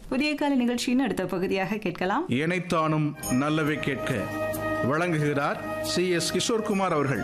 புதிய கால நிகழ்ச்சியின் அடுத்த பகுதியாக கேட்கலாம் இணைத்தானும் நல்லவை கேட்க வழங்குகிறார் சி எஸ் கிஷோர்குமார் அவர்கள்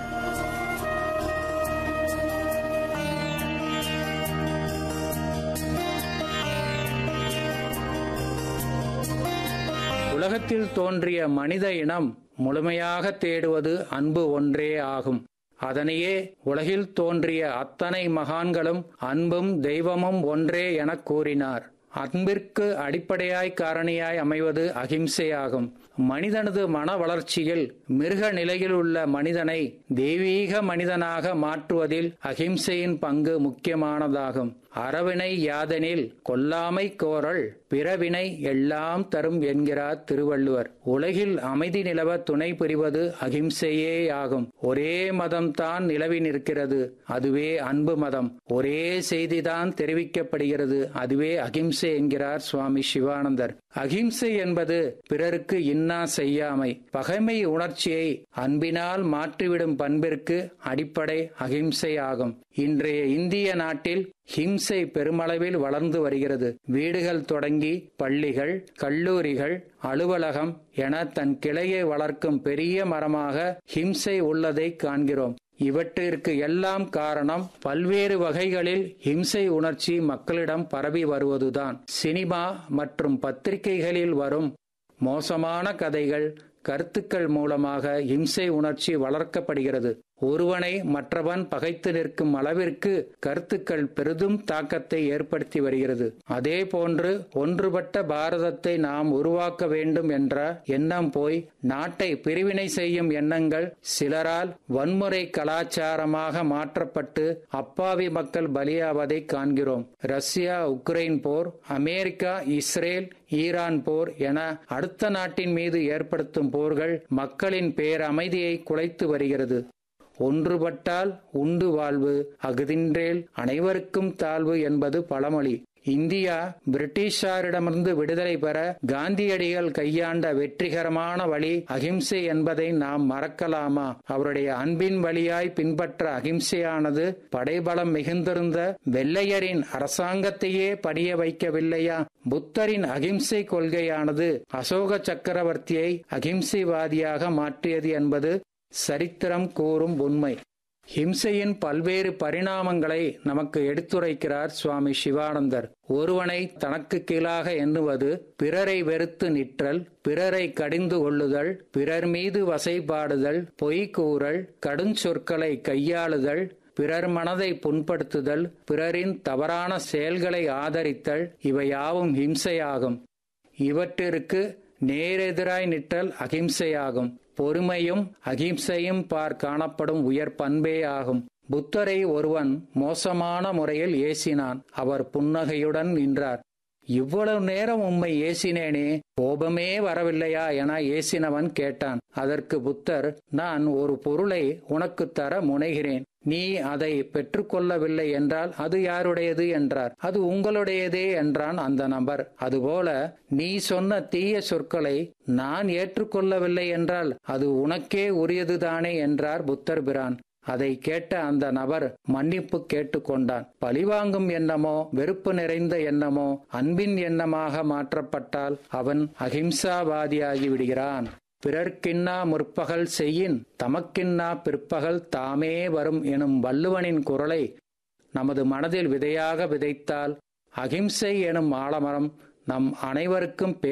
உலகத்தில் தோன்றிய மனித இனம் முழுமையாக தேடுவது அன்பு ஒன்றே ஆகும் அதனையே உலகில் தோன்றிய அத்தனை மகான்களும் அன்பும் தெய்வமும் ஒன்றே எனக் கூறினார் அன்பிற்கு அடிப்படையாய் காரணியாய் அமைவது அகிம்சையாகும் மனிதனது மன வளர்ச்சியில் மிருக நிலையில் உள்ள மனிதனை தெய்வீக மனிதனாக மாற்றுவதில் அகிம்சையின் பங்கு முக்கியமானதாகும் அறவினை யாதெனில் கொல்லாமை கோரல் பிறவினை எல்லாம் தரும் என்கிறார் திருவள்ளுவர் உலகில் அமைதி நிலவ துணை புரிவது அகிம்சையேயாகும் ஒரே மதம் தான் நிலவி நிற்கிறது அதுவே அன்பு மதம் ஒரே செய்திதான் தெரிவிக்கப்படுகிறது அதுவே அகிம்சை என்கிறார் சுவாமி சிவானந்தர் அகிம்சை என்பது பிறருக்கு இன்னா செய்யாமை பகைமை உணர்ச்சியை அன்பினால் மாற்றிவிடும் பண்பிற்கு அடிப்படை அகிம்சை ஆகும் இன்றைய இந்திய நாட்டில் ஹிம்சை பெருமளவில் வளர்ந்து வருகிறது வீடுகள் தொடங்கி பள்ளிகள் கல்லூரிகள் அலுவலகம் என தன் கிளையை வளர்க்கும் பெரிய மரமாக ஹிம்சை உள்ளதை காண்கிறோம் இவற்றிற்கு எல்லாம் காரணம் பல்வேறு வகைகளில் ஹிம்சை உணர்ச்சி மக்களிடம் பரவி வருவதுதான் சினிமா மற்றும் பத்திரிகைகளில் வரும் மோசமான கதைகள் கருத்துக்கள் மூலமாக இம்சை உணர்ச்சி வளர்க்கப்படுகிறது ஒருவனை மற்றவன் பகைத்து நிற்கும் அளவிற்கு கருத்துக்கள் பெரிதும் தாக்கத்தை ஏற்படுத்தி வருகிறது அதே போன்று ஒன்றுபட்ட பாரதத்தை நாம் உருவாக்க வேண்டும் என்ற எண்ணம் போய் நாட்டை பிரிவினை செய்யும் எண்ணங்கள் சிலரால் வன்முறை கலாச்சாரமாக மாற்றப்பட்டு அப்பாவி மக்கள் பலியாவதை காண்கிறோம் ரஷ்யா உக்ரைன் போர் அமெரிக்கா இஸ்ரேல் ஈரான் போர் என அடுத்த நாட்டின் மீது ஏற்படுத்தும் போர்கள் மக்களின் பேரமைதியை குலைத்து வருகிறது ஒன்றுபட்டால் உண்டு வாழ்வு அகுதின்றேல் அனைவருக்கும் தாழ்வு என்பது பழமொழி இந்தியா பிரிட்டிஷாரிடமிருந்து விடுதலை பெற காந்தியடிகள் கையாண்ட வெற்றிகரமான வழி அகிம்சை என்பதை நாம் மறக்கலாமா அவருடைய அன்பின் வழியாய் பின்பற்ற அகிம்சையானது படைபலம் மிகுந்திருந்த வெள்ளையரின் அரசாங்கத்தையே பணிய வைக்கவில்லையா புத்தரின் அகிம்சை கொள்கையானது அசோக சக்கரவர்த்தியை அகிம்சைவாதியாக மாற்றியது என்பது சரித்திரம் கூறும் உண்மை ஹிம்சையின் பல்வேறு பரிணாமங்களை நமக்கு எடுத்துரைக்கிறார் சுவாமி சிவானந்தர் ஒருவனை தனக்கு கீழாக எண்ணுவது பிறரை வெறுத்து நிற்றல் பிறரை கடிந்து கொள்ளுதல் பிறர் மீது வசைபாடுதல் பொய் கூறல் கடுஞ்சொற்களை கையாளுதல் பிறர் மனதை புண்படுத்துதல் பிறரின் தவறான செயல்களை ஆதரித்தல் இவையாவும் ஹிம்சையாகும் இவற்றிற்கு நேரெதிராய் நிற்றல் அகிம்சையாகும் பொறுமையும் அகிம்சையும் பார் காணப்படும் உயர் பண்பே ஆகும் புத்தரை ஒருவன் மோசமான முறையில் ஏசினான் அவர் புன்னகையுடன் நின்றார் இவ்வளவு நேரம் உம்மை ஏசினேனே கோபமே வரவில்லையா என ஏசினவன் கேட்டான் அதற்கு புத்தர் நான் ஒரு பொருளை உனக்கு தர முனைகிறேன் நீ அதை பெற்றுக்கொள்ளவில்லை என்றால் அது யாருடையது என்றார் அது உங்களுடையதே என்றான் அந்த நபர் அதுபோல நீ சொன்ன தீய சொற்களை நான் ஏற்றுக்கொள்ளவில்லை என்றால் அது உனக்கே உரியதுதானே என்றார் புத்தர் பிரான் அதை கேட்ட அந்த நபர் மன்னிப்பு கேட்டுக்கொண்டான் பழிவாங்கும் எண்ணமோ வெறுப்பு நிறைந்த எண்ணமோ அன்பின் எண்ணமாக மாற்றப்பட்டால் அவன் அகிம்சாவாதியாகி விடுகிறான் பிறர்க்கின்னா முற்பகல் செய்யின் தமக்கின்னா பிற்பகல் தாமே வரும் எனும் வள்ளுவனின் குரலை நமது மனதில் விதையாக விதைத்தால் அகிம்சை எனும் ஆலமரம் நம் அனைவருக்கும்